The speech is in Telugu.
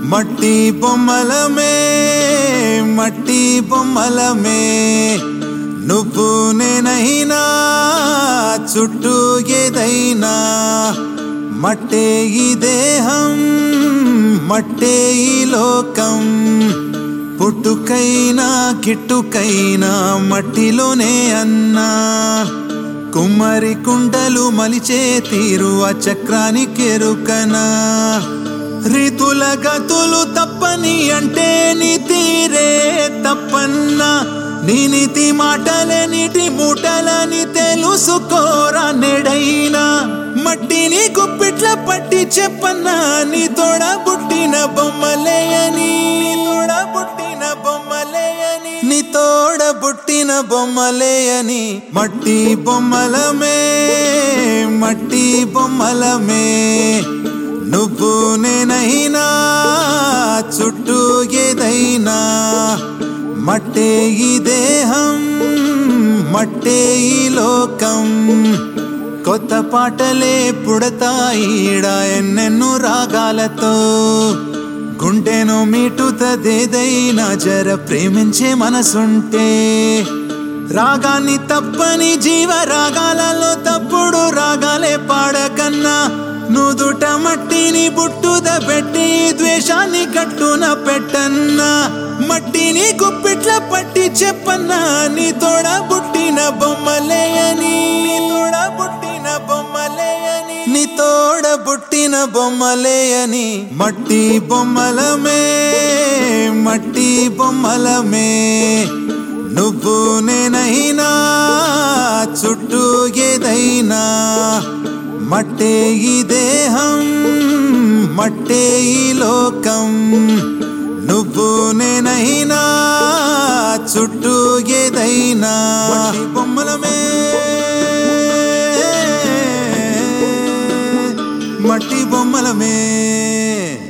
మట్టి బొమ్మలమే మట్టి బొమ్మలమే నువ్వు నేనైనా చుట్టూ ఏదైనా మట్టే ఈ దేహం మట్టే ఈ లోకం పుట్టుకైనా గిట్టుకైనా మట్టిలోనే అన్నా కుమ్మరి కుండలు మలిచే తీరు ఆ చక్రానికి ఎరుకనా రీతుల గతులు తప్పని అంటే నీ తీరే తప్పన్నా నీ నీతి మాటలే నీటి మూటలని తెలుసుకోరా నెడైనా మట్టిని గుప్పిట్ల పట్టి చెప్పన్నా నీ తోడ పుట్టిన బొమ్మలే అని నీ తోడ పుట్టిన బొమ్మలే అని నీ తోడ పుట్టిన బొమ్మలే అని మట్టి బొమ్మలమే మట్టి బొమ్మలమే నువ్వు నేనైనా చుట్టూ ఏదైనా మట్టే ఈ దేహం మట్టే ఈ లోకం కొత్త పాటలే పుడతాయిడా ఎన్నెన్నో రాగాలతో గుండెను మీటుతదేదైనా జర ప్రేమించే మనసుంటే రాగాన్ని తప్పని జీవ రాగాలలో తప్పుడు రాగాలే పాడకన్నా నుదుట మట్టిని బుట్టుద పెట్టి ద్వేషాన్ని కట్టున పెట్టన్నా మట్టిని గుప్పిట్ల పట్టి చెప్పన్నా నీ తోడ పుట్టిన బొమ్మలే అని నీ తోడ పుట్టిన బొమ్మలే అని నీ తోడ పుట్టిన బొమ్మలే అని మట్టి బొమ్మలమే మట్టి బొమ్మలమే నువ్వు నేనైనా చుట్టూ ఏదైనా మట్టే ఈ దేహం మట్టే ఈ లోకం నువ్వు నేనైనా చుట్టూ ఏదైనా మట్టి బొమ్మలమే మట్టి బొమ్మలమే